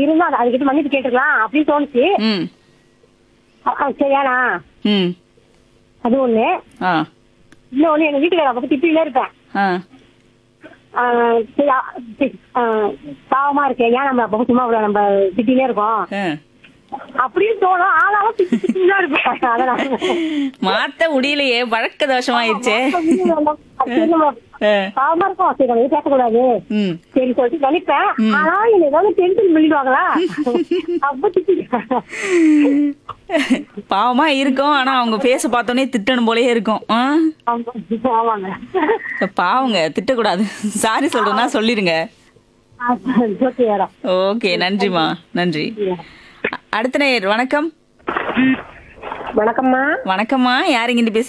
இருந்தா அது- அதுக்கிட்ட மன்னிப்பு கேட்டுக்கலாம் அப்படின்னு தோணுச்சு ம் அ- அ, சரியானா ம் அது ஒண்ணு ஆ இன்னொன்னு எங்க வீட்டுக்கார பக்கம் திட்டிலே இருப்பேன் ஆ ஆ, சரி, ஆ, சரி, ஆ, பாவமா இருக்கேன் ஏன் நம்ம அப்ப சும்மா இவ்வளவு நம்ம திட்டிலே இருக்கோம் ஆ. அப்படின்னு தோணும் ஆனாலும் திட்டி திட்டிட்டு தான் இருப்பேன் அதனால மாத்த முடியலையே பழக்க தோஷமாயிடுச்சே ஆ. பாவமா இருக்கும் சரி நம்ம எதுவும் பேசக்கூடாது ம் சரி சொல்லிட்டு கணிப்பேன் ஆனா என்ன ஏதாவது டென்ஷன் பண்ணிடுவாங்களா அப்ப திட்டிடுவேன் பாவமா இருக்கும் ஆனா அவங்க பேச பார்த்தோன்னே திட்டணும் போலயே இருக்கும் ஆ? ஆமா, ஆமாங்க பாவங்க திட்டக்கூடாது சாரி சொல்றேன்னா சொல்லிருங்க ஓகே மேடம் ஓகே நன்றிமா நன்றி அ- அடுத்த நேயர் வணக்கம் வணக்கம்மா வணக்கம்மா யாருங்க பேச